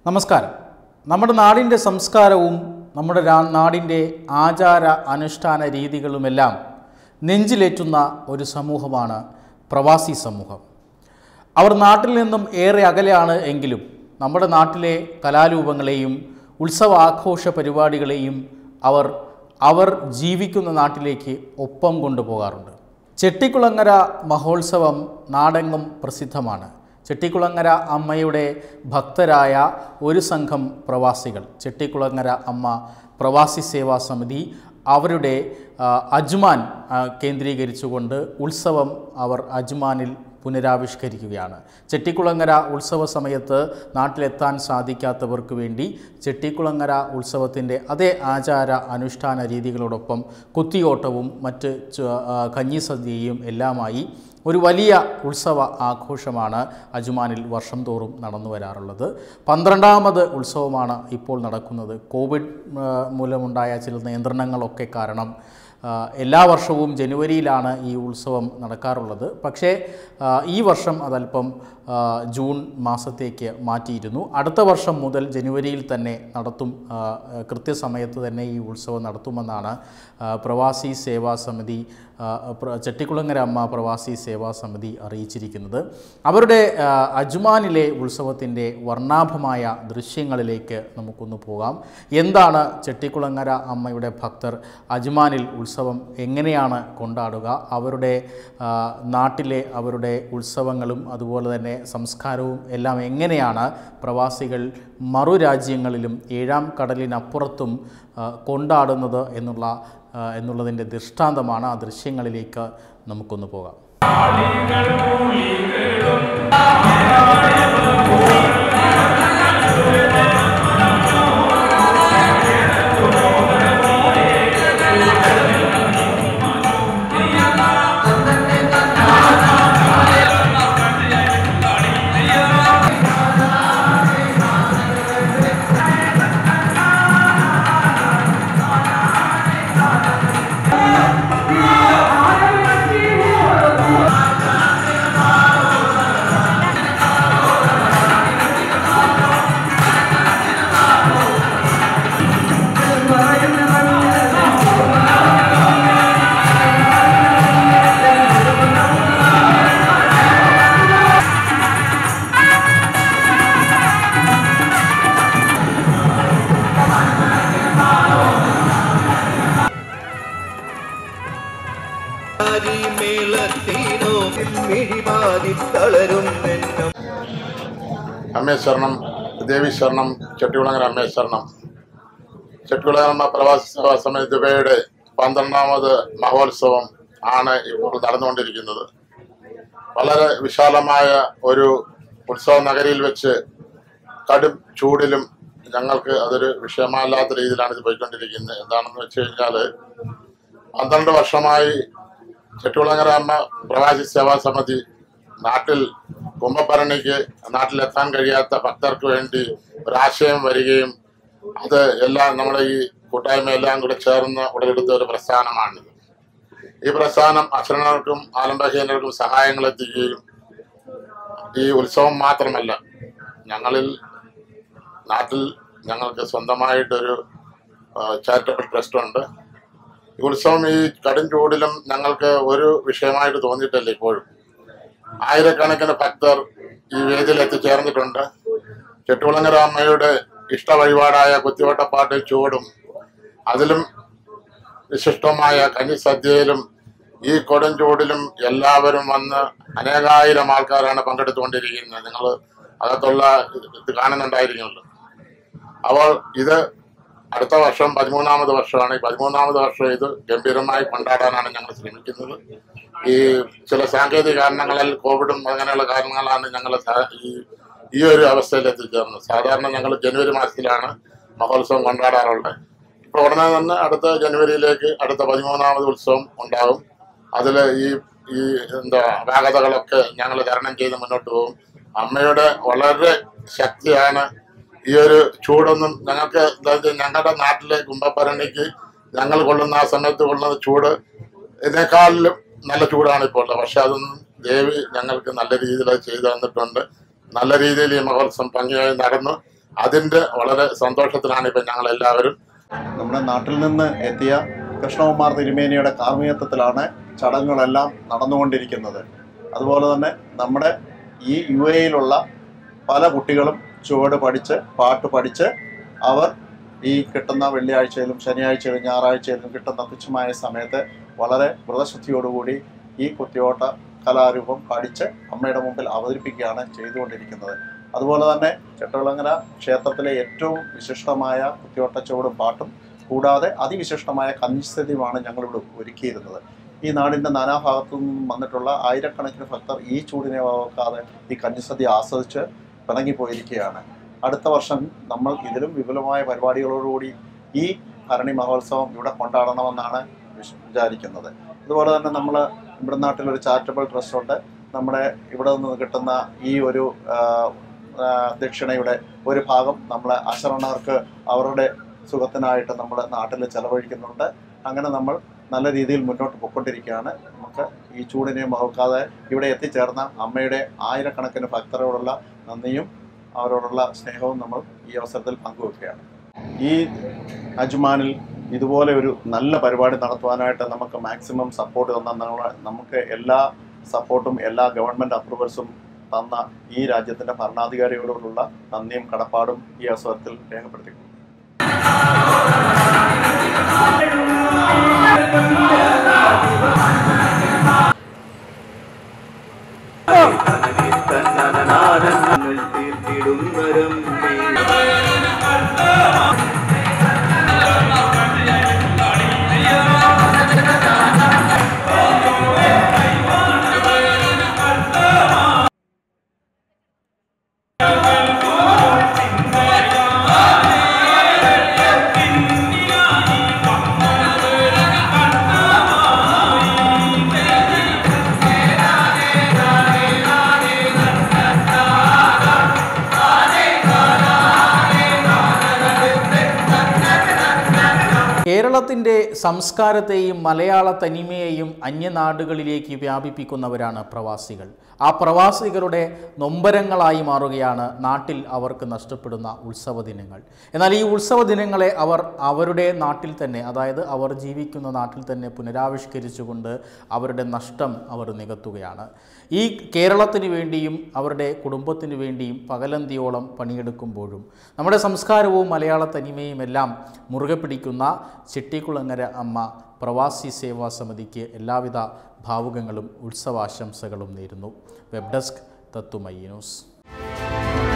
നമസ്കാരം നമ്മുടെ നാടിൻ്റെ സംസ്കാരവും നമ്മുടെ രാ- നാടിൻ്റെ ആചാര അനുഷ്ഠാന രീതികളുമെല്ലാം നെഞ്ചിലേറ്റുന്ന ഒരു സമൂഹമാണ് പ്രവാസി സമൂഹം അവർ നാട്ടിൽ നിന്നും ഏറെ അകലെയാണ് എങ്കിലും നമ്മുടെ നാട്ടിലെ കലാരൂപങ്ങളെയും ഉത്സവ ആഘോഷ പരിപാടികളെയും അവർ അവർ ജീവിക്കുന്ന നാട്ടിലേക്ക് ഒപ്പം കൊണ്ടുപോകാറുണ്ട് ചെട്ടിക്കുളങ്ങര മഹോത്സവം നാടെങ്ങും പ്രസിദ്ധമാണ് ചെട്ടിക്കുളങ്ങര അമ്മയുടെ ഭക്തരായ ഒരു സംഘം പ്രവാസികൾ ചെട്ടിക്കുളങ്ങര അമ്മ പ്രവാസി സേവാ സമിതി അവരുടെ ആ, അജ്മാൻ ആ, കേന്ദ്രീകരിച്ചുകൊണ്ട് ഉത്സവം അവർ അജ്മാനിൽ പുനരാവിഷ്കരിക്കുകയാണ് ചെട്ടിക്കുളങ്ങര ഉത്സവ സമയത്ത് നാട്ടിലെത്താൻ സാധിക്കാത്തവർക്ക് വേണ്ടി ചെട്ടിക്കുളങ്ങര ഉത്സവത്തിൻ്റെ അതേ ആചാര അനുഷ്ഠാന രീതികളോടൊപ്പം കുത്തിയോട്ടവും മറ്റ് ച- ആ, കഞ്ഞിസദ്യയും എല്ലാമായി ഒരു വലിയ ഉത്സവ ആഘോഷമാണ് അജ്മാനിൽ വർഷം തോറും നടന്നു വരാറുള്ളത് പന്ത്രണ്ടാമത് ഉത്സവമാണ് ഇപ്പോൾ നടക്കുന്നത് കോവിഡ് ആ, മൂലമുണ്ടായ ചില നിയന്ത്രണങ്ങളൊക്കെ കാരണം ആ, എല്ലാ വർഷവും ജനുവരിയിലാണ് ഈ ഉത്സവം നടക്കാറുള്ളത് പക്ഷേ ആ, ഈ വർഷം അതല്പം ആ, ജൂൺ മാസത്തേക്ക് മാറ്റിയിരുന്നു അടുത്ത വർഷം മുതൽ ജനുവരിയിൽ തന്നെ നടത്തും ആ, കൃത്യസമയത്ത് തന്നെ ഈ ഉത്സവം നടത്തുമെന്നാണ് ആ, പ്രവാസി സേവാ സമിതി ആ, പ്ര- ചെട്ടിക്കുളങ്ങര അമ്മ പ്രവാസി സേവാ സമിതി അറിയിച്ചിരിക്കുന്നത് അവരുടെ ആ, അജ്മാനിലെ ഉത്സവത്തിൻ്റെ വർണ്ണാഭമായ ദൃശ്യങ്ങളിലേക്ക് നമുക്കൊന്ന് പോകാം എന്താണ് ചെട്ടിക്കുളങ്ങര അമ്മയുടെ ഭക്തർ അജ്മാനിൽ ഉത്സവം എങ്ങനെയാണ് കൊണ്ടാടുക അവരുടെ ആ, നാട്ടിലെ അവരുടെ ഉത്സവങ്ങളും അതുപോലെ തന്നെ സംസ്കാരവും എല്ലാം എങ്ങനെയാണ് പ്രവാസികൾ മറു രാജ്യങ്ങളിലും ഏഴാം കടലിനപ്പുറത്തും ആ, കൊണ്ടാടുന്നത് എന്നുള്ള ആ, എന്നുള്ളതിൻ്റെ ദൃഷ്ടാന്തമാണ് ആ ദൃശ്യങ്ങളിലേക്ക് നമുക്കൊന്ന് പോകാം മേളത്തീനോ മിഴിമാതി തളരും എന്നും അമ്മേ ശരണം ദേവി ശരണം ചെട്ടികുളങ്ങര അമ്മേ ശരണം ചെട്ടികുളങ്ങരമ്മ പ്രവാസി സേവാ സമിതി ദുബൈയുടെ പന്ത്രണ്ടാമത് മഹോത്സവം ആണ് ഇപ്പോൾ നടന്നുകൊണ്ടിരിക്കുന്നത് വളരെ വിശാലമായ ഒരു ഉത്സവ നഗരിയിൽ വെച്ച് കടും ചൂടിലും ഞങ്ങൾക്ക് അതൊരു വിഷയമല്ലാത്ത രീതിയിലാണ് ഇത് പോയിക്കൊണ്ടിരിക്കുന്നത് എന്താണെന്ന് വെച്ച് കഴിഞ്ഞാൽ പന്ത്രണ്ട് വർഷമായി ചെട്ടുകുളങ്ങര അമ്മ പ്രവാസി സേവാ സമിതി നാട്ടിൽ കുംഭഭരണിക്ക് നാട്ടിലെത്താൻ കഴിയാത്ത ഭക്തർക്ക് വേണ്ടി ഒരാശയം വരികയും അത് എല്ലാം നമ്മുടെ ഈ കൂട്ടായ്മ എല്ലാം കൂടെ ചേർന്ന് ഉടലെടുത്ത ഒരു പ്രസ്ഥാനമാണിത് ഈ പ്രസ്ഥാനം അശരണർക്കും ആലംബഹീനർക്കും സഹായങ്ങൾ എത്തിക്കുകയും ഈ ഉത്സവം മാത്രമല്ല ഞങ്ങളിൽ നാട്ടിൽ ഞങ്ങൾക്ക് സ്വന്തമായിട്ടൊരു ചാരിറ്റബിൾ ട്രസ്റ്റ് ഉണ്ട് ഈ ഉത്സവം ഈ കടും ചൂടിലും ഞങ്ങൾക്ക് ഒരു വിഷയമായിട്ട് തോന്നിയിട്ടില്ല ഇപ്പോഴും ആയിരക്കണക്കിന് ഭക്തർ ഈ വേദിയിൽ എത്തിച്ചേർന്നിട്ടുണ്ട് ചെട്ടുകുളങ്ങര അമ്മയുടെ ഇഷ്ട വഴിപാടായ കുത്തിവട്ടപ്പാട്ട് ചൂടും അതിലും വിശിഷ്ടമായ കഞ്ഞിസദ്യയിലും ഈ കൊടും ചൂടിലും എല്ലാവരും വന്ന് അനേകായിരം ആൾക്കാരാണ് പങ്കെടുത്തുകൊണ്ടിരിക്കുന്നത് നിങ്ങൾ അകത്തുള്ള ഇത് കാണുന്നുണ്ടായിരിക്കുമല്ലോ അപ്പോൾ ഇത് അടുത്ത വർഷം പതിമൂന്നാമത് വർഷമാണ് ഈ പതിമൂന്നാമത് വർഷം ഇത് ഗംഭീരമായി കൊണ്ടാടാനാണ് ഞങ്ങൾ ശ്രമിക്കുന്നത് ഈ ചില സാങ്കേതിക കാരണങ്ങളാൽ കോവിഡും അങ്ങനെയുള്ള കാരണങ്ങളാണ് ഞങ്ങൾ ഈ ഈ ഒരു അവസ്ഥയിൽ എത്തിച്ചേർന്നത് സാധാരണ ഞങ്ങൾ ജനുവരി മാസത്തിലാണ് മഹോത്സവം കൊണ്ടാടാറുള്ളത് ഇപ്പോൾ ഉടനെ തന്നെ അടുത്ത ജനുവരിയിലേക്ക് അടുത്ത പതിമൂന്നാമത് ഉത്സവം ഉണ്ടാകും അതിൽ ഈ ഈ എന്താ അപാകതകളൊക്കെ ഞങ്ങൾ തരണം ചെയ്ത് മുന്നോട്ട് പോകും അമ്മയുടെ വളരെ ശക്തിയാണ് ഈ ഒരു ചൂടൊന്നും ഞങ്ങൾക്ക് അതായത് ഞങ്ങളുടെ നാട്ടിലെ കുംഭഭരണിക്ക് ഞങ്ങൾ കൊള്ളുന്ന ആ സമയത്ത് കൊള്ളുന്ന ചൂട് ഇതിനേക്കാളിലും നല്ല ചൂടാണ് ഇപ്പോൾ ഉള്ളത് പക്ഷെ അതൊന്നും ദേവി ഞങ്ങൾക്ക് നല്ല രീതിയിൽ അത് ചെയ്തു തന്നിട്ടുണ്ട് നല്ല രീതിയിൽ ഈ മഹോത്സവം ഭംഗിയായി നടന്നു അതിന്റെ വളരെ സന്തോഷത്തിലാണ് ഇപ്പൊ ഞങ്ങൾ എല്ലാവരും നമ്മുടെ നാട്ടിൽ നിന്ന് എത്തിയ കൃഷ്ണകുമാർ തിരുമേനിയുടെ കാർമ്മികത്വത്തിലാണ് ചടങ്ങുകളെല്ലാം നടന്നുകൊണ്ടിരിക്കുന്നത് അതുപോലെ തന്നെ നമ്മുടെ ഈ യു എയിലുള്ള പല കുട്ടികളും ചുവട് പഠിച്ച് പാട്ട് പഠിച്ച് അവർ ഈ കിട്ടുന്ന വെള്ളിയാഴ്ചയിലും ശനിയാഴ്ചയിലും ഞായറാഴ്ചയിലും കിട്ടുന്ന തുച്ഛമായ സമയത്ത് വളരെ വ്രതശുദ്ധിയോടുകൂടി ഈ കുത്തിയോട്ട കലാരൂപം പഠിച്ച് അമ്മയുടെ മുമ്പിൽ അവതരിപ്പിക്കുകയാണ് ചെയ്തുകൊണ്ടിരിക്കുന്നത് അതുപോലെ തന്നെ ചെട്ടവിളങ്ങര ക്ഷേത്രത്തിലെ ഏറ്റവും വിശിഷ്ടമായ കുത്തിയോട്ട ചുവടും പാട്ടും കൂടാതെ അതിവിശിഷ്ടമായ കഞ്ഞിസ്ഥിതിയുമാണ് ഞങ്ങളിവിടെ ഒരുക്കിയിരുന്നത് ഈ നാടിൻ്റെ നാനാഭാഗത്തു നിന്നും വന്നിട്ടുള്ള ആയിരക്കണക്കിന് ഭക്തർ ഈ ചൂടിനെ വകവെക്കാതെ ഈ കഞ്ഞിസദ്യ ആസ്വദിച്ച് പിണങ്ങിപ്പോയിരിക്കുകയാണ് അടുത്ത വർഷം നമ്മൾ ഇതിലും വിപുലമായ പരിപാടികളോടുകൂടി ഈ ഭരണി മഹോത്സവം ഇവിടെ കൊണ്ടാടണമെന്നാണ് വിശ്- വിചാരിക്കുന്നത് അതുപോലെ തന്നെ നമ്മൾ ഇവിടെ നാട്ടിലൊരു ചാരിറ്റബിൾ ട്രസ്റ്റ് ഉണ്ട് നമ്മുടെ ഇവിടെ നിന്ന് കിട്ടുന്ന ഈ ഒരു ആ, ആ, ദക്ഷിണയുടെ ഒരു ഭാഗം നമ്മളെ അശരണർക്ക് അവരുടെ സുഖത്തിനായിട്ട് നമ്മൾ നാട്ടിൽ ചെലവഴിക്കുന്നുണ്ട് അങ്ങനെ നമ്മൾ നല്ല രീതിയിൽ മുന്നോട്ട് പൊയ്ക്കൊണ്ടിരിക്കുകയാണ് നമുക്ക് ഈ ചൂടിനെ മറക്കാതെ ഇവിടെ എത്തിച്ചേർന്ന അമ്മയുടെ ആയിരക്കണക്കിന് ഭക്തരോടുള്ള നന്ദിയും അവരോടുള്ള സ്നേഹവും നമ്മൾ ഈ അവസരത്തിൽ പങ്കുവെക്കുകയാണ് ഈ അജ്മാനിൽ ഇതുപോലെ ഒരു നല്ല പരിപാടി നടത്തുവാനായിട്ട് നമുക്ക് മാക്സിമം സപ്പോർട്ട് തന്ന നമ്മളെ- നമുക്ക് എല്ലാ സപ്പോർട്ടും എല്ലാ ഗവൺമെൻറ് അപ്രൂവൽസും തന്ന ഈ രാജ്യത്തിൻ്റെ ഭരണാധികാരികളോടുള്ള നന്ദിയും കടപ്പാടും ഈ അവസരത്തിൽ രേഖപ്പെടുത്തിക്കുന്നു തന്നനാനങ്ങൾ തീർത്തിടും വരം നീ കേരളത്തിൻ്റെ സംസ്കാരത്തെയും മലയാള തനിമയെയും അന്യനാടുകളിലേക്ക് വ്യാപിപ്പിക്കുന്നവരാണ് പ്രവാസികൾ ആ പ്രവാസികളുടെ നൊമ്പരങ്ങളായി മാറുകയാണ് നാട്ടിൽ അവർക്ക് നഷ്ടപ്പെടുന്ന ഉത്സവ ദിനങ്ങൾ എന്നാൽ ഈ ഉത്സവ ദിനങ്ങളെ അവർ അവരുടെ നാട്ടിൽ തന്നെ അതായത് അവർ ജീവിക്കുന്ന നാട്ടിൽ തന്നെ പുനരാവിഷ്കരിച്ചുകൊണ്ട് അവരുടെ നഷ്ടം അവർ നികത്തുകയാണ് ഈ കേരളത്തിന് വേണ്ടിയും അവരുടെ കുടുംബത്തിന് വേണ്ടിയും പകലന്തിയോളം പണിയെടുക്കുമ്പോഴും നമ്മുടെ സംസ്കാരവും മലയാള തനിമയും എല്ലാം മുറുകെ പിടിക്കുന്ന ചെട്ടിക്കുളങ്ങര അമ്മ പ്രവാസി സേവാ സമിതിക്ക് എല്ലാവിധ ഭാവുകങ്ങളും ഉത്സവാശംസകളും നേരുന്നു വെബ് ഡെസ്ക് തത്തുമൈ ന്യൂസ്